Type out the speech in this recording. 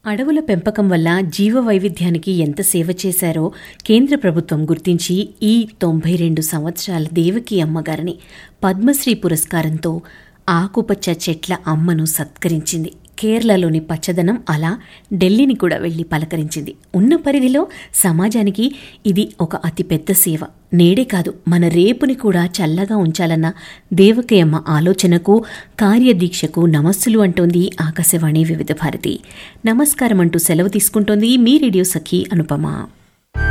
అడవుల పెంపకం వల్ల జీవ వైవిధ్యానికి ఎంత సేవ చేశారో కేంద్ర ప్రభుత్వం గుర్తించి ఈ తొంభై రెండు సంవత్సరాల దేవకి అమ్మగారిని పద్మశ్రీ పురస్కారంతో ఆకుపచ్చ చెట్ల అమ్మను సత్కరించింది కేరళలోని పచ్చదనం అలా ఢిల్లీని కూడా వెళ్లి పలకరించింది ఉన్న పరిధిలో సమాజానికి ఇది ఒక అతిపెద్ద సేవ నేడే కాదు మన రేపుని కూడా చల్లగా ఉంచాలన్న దేవకయమ్మ ఆలోచనకు కార్యదీక్షకు నమస్సులు అంటోంది ఆకాశవాణి వివిధ భారతి నమస్కారం అంటూ సెలవు తీసుకుంటోంది మీ రేడియో సఖి అనుపమ